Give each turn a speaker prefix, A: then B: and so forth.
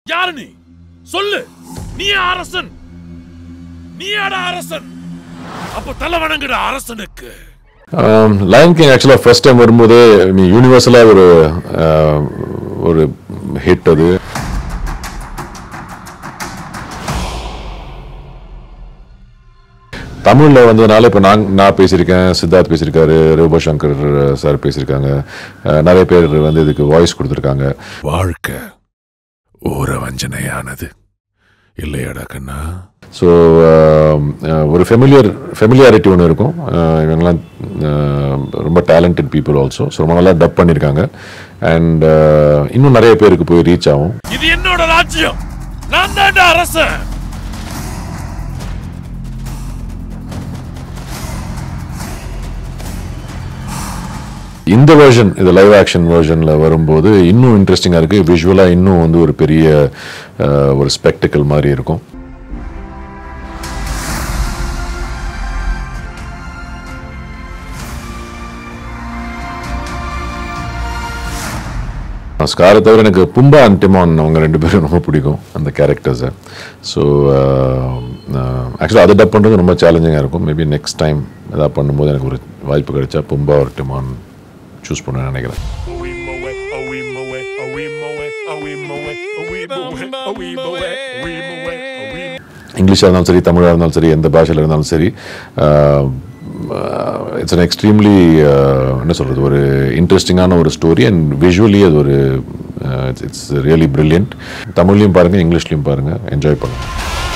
A: யாரு நீ சொல்லு நீ அரசன் நீயாடா அரசன் அப்ப தலை வணங்குற அரசனுக்கு
B: லயன் கிங் ஆக்சுவலாக ஃபர்ஸ்ட் டைம் வரும்போது நீ யூனிவர்சலாக ஒரு ஆஹ், ஒரு ஹிட் அது தமிழில் வந்ததுனால இப்போ நான் நான் பேசியிருக்கேன் சித்தார்த் பேசியிருக்காரு ரூபா சங்கர் சார் பேசியிருக்காங்க ஆஹ், நிறைய பேர் வந்து இதுக்கு வாய்ஸ் கொடுத்துருக்காங்க
A: வாழ்க்கை ஊர வஞ்சனையானது இல்லையாடா கண்ணா
B: ஸோ ஒரு ஃபெமிலியர் ஃபெமிலியாரிட்டி ஒன்று இருக்கும் ஆஹ், இவங்கெல்லாம் ஆஹ், ரொம்ப டேலண்டட் பீப்புள் ஆல்சோ ஸோ ரொம்ப நல்லா டப் பண்ணியிருக்காங்க அண்ட் இன்னும் நிறைய பேருக்கு போய் ரீச் ஆகும்
A: இது என்னோட ராஜ்யம் நான் தான்டா அரசன்
B: இந்த வெர்ஷன் இது லைவ் ஆக்ஷன் வெர்ஷனில் வரும்போது இன்னும் இன்ட்ரெஸ்டிங்காக இருக்குது விஷுவலாக இன்னும் வந்து ஒரு பெரிய ஆஹ், ஒரு ஸ்பெக்டிக்கல் மாதிரி இருக்கும் ஸ்காரை தவிர எனக்கு பும்பா அண்ட் டிமான் அவங்க ரெண்டு பேரும் ரொம்ப பிடிக்கும் அந்த கேரக்டர்ஸை ஸோ ஆக்சுவலாக அதை டப் பண்ணுறது ரொம்ப சேலஞ்சிங்காக இருக்கும் மேபி நெக்ஸ்ட் டைம் எதாவது பண்ணும்போது எனக்கு ஒரு வாய்ப்பு கிடைச்சா பும்பா ஒரு டிமான் சூஸ் பண்ணுவேன்னு நினைக்கிறேன் இங்கிலீஷாக இருந்தாலும் சரி தமிழாக இருந்தாலும் சரி எந்த பாஷையில் இருந்தாலும் சரி இட்ஸ் அன் எக்ஸ்ட்ரீம்லி என்ன சொல்கிறது ஒரு இன்ட்ரெஸ்டிங்கான ஒரு ஸ்டோரி அண்ட் விஷுவலி அது ஒரு இட்ஸ் ரியலி பிரில்லியன்ட் தமிழ்லையும் பாருங்கள் இங்கிலீஷ்லையும் பாருங்கள் என்ஜாய் பண்ணுங்கள்